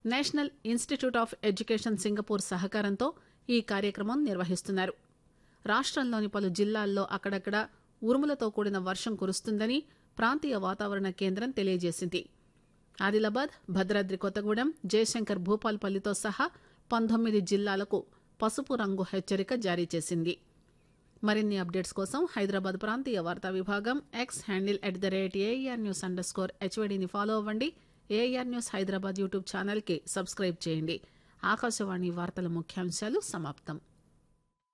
national Institute of Education Singapore సహకారంతో ఈ కార్యక్రమం నిర్వహిస్తున్నారు రాష్టంలోని పలు జిల్లాల్లో అక్కడక్కడ ఉరుములతో కూడిన వర్షం కురుస్తుందని ప్రాంతీయ వాతావరణ కేంద్రం తెలియజేసింది ఆదిలాబాద్ భద్రాద్రి కొత్తగూడెం జయశంకర్ భూపాల్పల్లితో సహా పంతొమ్మిది జిల్లాలకు పసుపు రంగు హెచ్చరిక జారీ చేసింది మరిన్ని అప్డేట్స్ కోసం హైదరాబాద్ ప్రాంతీయ వార్తా విభాగం X handle at the rate AR news underscore హెచ్వైడీని ఫాలో అవ్వండి ఏఆర్ న్యూస్ హైదరాబాద్ యూట్యూబ్ ఛానల్కి సబ్స్క్రైబ్ చేయండి ఆకాశవాణి వార్తల ముఖ్యాంశాలు సమాప్తం